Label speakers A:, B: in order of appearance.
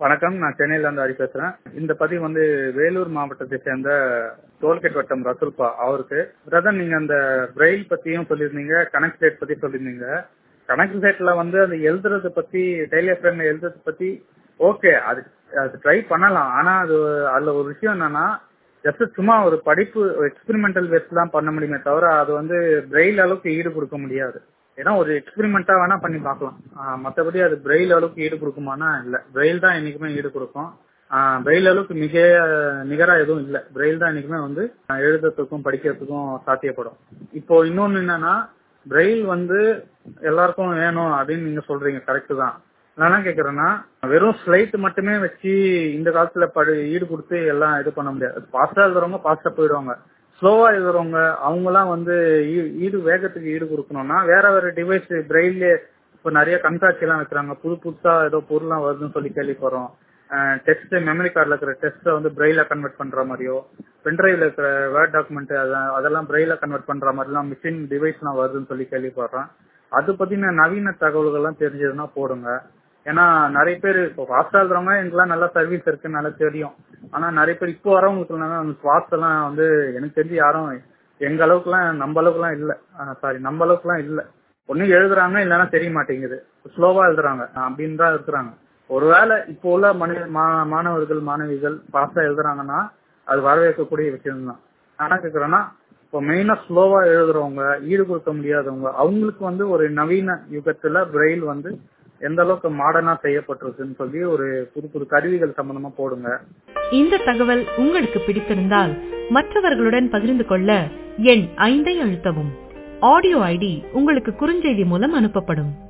A: வணக்கம் நான் சென்னையில இருந்து ஹரி பேசுறேன் இந்த பதிவு வந்து வேலூர் மாவட்டத்தை சேர்ந்த டோல்கேட் வட்டம் ரசூல்பா அவருக்கு பிரதர் நீங்க அந்த பிரெயில் பத்தியும் சொல்லியிருந்தீங்க கனெக்ட் ரேட் பத்தி சொல்லியிருந்தீங்க கனெக்ட் ரேட்ல வந்து அந்த எழுதுறது பத்தி டெய்லர் ஃப்ரெண்ட்ல எழுதுறது பத்தி ஓகே அது அது ட்ரை பண்ணலாம் ஆனா அது அதுல ஒரு விஷயம் என்னன்னா ஜஸ்ட் சும்மா ஒரு படிப்பு எக்ஸ்பெரிமெண்டல் வேஸ்ட் தான் பண்ண முடியுமே தவிர அது வந்து பிரெயில் அளவுக்கு ஈடு கொடுக்க முடியாது ஏன்னா ஒரு எக்ஸ்பெரிமெண்டா வேணா பண்ணி பார்க்கலாம் ஆஹ் மத்தபடி அது பிரெயில் அளவுக்கு ஈடு கொடுக்குமானா இல்ல பிரெயில் தான் என்னைக்குமே ஈடு கொடுக்கும் பிரெயில் அளவுக்கு மிக நிகரா எதுவும் இல்ல பிரெயில் தான் என்னைக்குமே வந்து எழுதுறதுக்கும் படிக்கிறதுக்கும் சாத்தியப்படும் இப்போ இன்னொன்னு என்னன்னா பிரெயில் வந்து எல்லாருக்கும் வேணும் அப்படின்னு நீங்க சொல்றீங்க கரெக்ட் தான் நான் என்ன கேக்குறேன்னா வெறும் ஸ்லைட் மட்டுமே வச்சு இந்த காலத்துல படி ஈடு கொடுத்து எல்லாம் இது பண்ண முடியாது பாஸ்டா எழுதுறவங்க பாஸ்டா போயிடுவாங்க ஸ்லோவா எழுதுறவங்க அவங்க எல்லாம் வந்து ஈடு வேகத்துக்கு ஈடு கொடுக்கணும்னா வேற வேற டிவைஸ் பிரெயிலே இப்ப நிறைய கண்காட்சி எல்லாம் வைக்கிறாங்க புது புதுசா ஏதோ பொருள்லாம் வருதுன்னு சொல்லி கேள்விப்படுறோம் டெஸ்ட் மெமரி கார்டில் இருக்கிற டெஸ்ட்டை வந்து பிரெயில கன்வெர்ட் பண்ற மாதிரியோ பென்ட்ரைவ்ல இருக்கிற வேர்ட் டாக்குமெண்ட் அதெல்லாம் பிரெயில கன்வெர்ட் பண்ற மாதிரிலாம் மிஷின் டிவைஸ்லாம் வருதுன்னு சொல்லி கேள்விப்படுறேன் அது பத்தின நவீன தகவல்கள்லாம் தெரிஞ்சதுன்னா போடுங்க ஏன்னா நிறைய பேர் இப்போ ஃபாஸ்டா இருக்கிறவங்க எங்கெல்லாம் நல்ல சர்வீஸ் இருக்குன்னு நல்லா தெரியும் ஆனா நிறைய பேர் இப்போ வரவங்களுக்கு அந்த ஃபாஸ்ட் எல்லாம் வந்து எனக்கு தெரிஞ்சு யாரும் எங்க அளவுக்குலாம் நம்ம அளவுக்குலாம் இல்ல சாரி நம்ம அளவுக்குலாம் இல்ல ஒண்ணு எழுதுறாங்க இல்லைன்னா தெரிய மாட்டேங்குது ஸ்லோவா எழுதுறாங்க அப்படின்னு தான் இருக்கிறாங்க ஒருவேளை இப்போ உள்ள மனித மாணவர்கள் மாணவிகள் ஃபாஸ்டா எழுதுறாங்கன்னா அது வரவேற்கக்கூடிய விஷயம் தான் ஆனா கேக்குறேன்னா இப்போ மெயினா ஸ்லோவா எழுதுறவங்க ஈடு கொடுக்க முடியாதவங்க அவங்களுக்கு வந்து ஒரு நவீன யுகத்துல பிரெயில் வந்து எந்த அளவுக்கு மாடர்னா செய்யப்பட்டிருக்குன்னு சொல்லி ஒரு புது புது கருவிகள் சம்பந்தமா போடுங்க
B: இந்த தகவல் உங்களுக்கு பிடித்திருந்தால் மற்றவர்களுடன் பகிர்ந்து கொள்ள எண் ஐந்தை அழுத்தவும் ஆடியோ ஐடி உங்களுக்கு குறுஞ்செய்தி மூலம் அனுப்பப்படும்